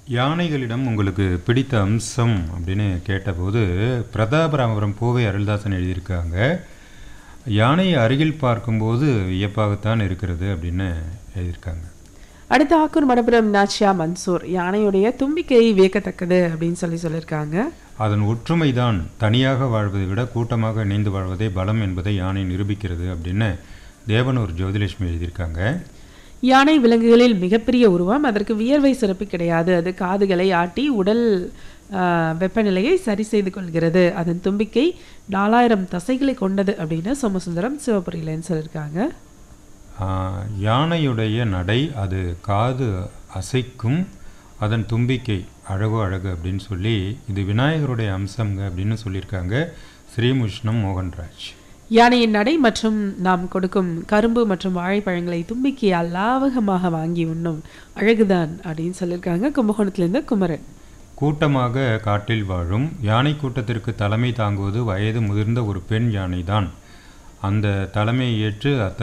யானைகளிடம் உங்களுக்கு பிடித்த அம்சம் அப்படின்னு கேட்டபோது பிரதாபராமபுரம் பூவை அருள்தாசன் எழுதியிருக்காங்க யானையை அருகில் பார்க்கும்போது வியப்பாகத்தான் இருக்கிறது அப்படின்னு எழுதியிருக்காங்க அடுத்த ஆக்கூர் மடப்புரம் நாச்சியா மன்சூர் யானையுடைய தும்பிக்கை வியக்கத்தக்கது அப்படின்னு சொல்லி சொல்லியிருக்காங்க அதன் ஒற்றுமைதான் தனியாக வாழ்வதை விட கூட்டமாக இணைந்து வாழ்வதே பலம் என்பதை யானை நிரூபிக்கிறது அப்படின்னு தேவனூர் ஜோதிலட்சுமி எழுதியிருக்காங்க யானை விலங்குகளில் மிகப்பெரிய உருவம் அதற்கு வியர்வை சுரப்பி கிடையாது அது காதுகளை ஆட்டி உடல் ஆ, வெப்பநிலையை சரி செய்து கொள்கிறது அதன் தும்பிக்கை நாலாயிரம் தசைகளை கொண்டது அப்படின்னு சோமசுந்தரம் சிவபுரியிலன்னு சொல்லியிருக்காங்க ஆஹ், யானையுடைய நடை அது காது அசைக்கும் அதன் தும்பிக்கை அழகோ அழகு அப்படின்னு சொல்லி இது விநாயகருடைய அம்சங்க அப்படின்னு சொல்லியிருக்காங்க ஸ்ரீமுஷ்ணம் மோகன்ராஜ் யானையின் நடை மற்றும் நாம் கொடுக்கும் கரும்பு மற்றும் வாழைப்பழங்களை தும்பிக்கையால் லாவகமாக வாங்கி உண்ணும் அழகுதான் அப்படின்னு சொல்லியிருக்காங்க கும்பகோணத்திலிருந்து குமரன் கூட்டமாக காட்டில் வாழும் யானை கூட்டத்திற்கு தலைமை தாங்குவது வயது முதிர்ந்த ஒரு பெண் யானைதான் அந்த தலைமையை ஏற்று அத்தனை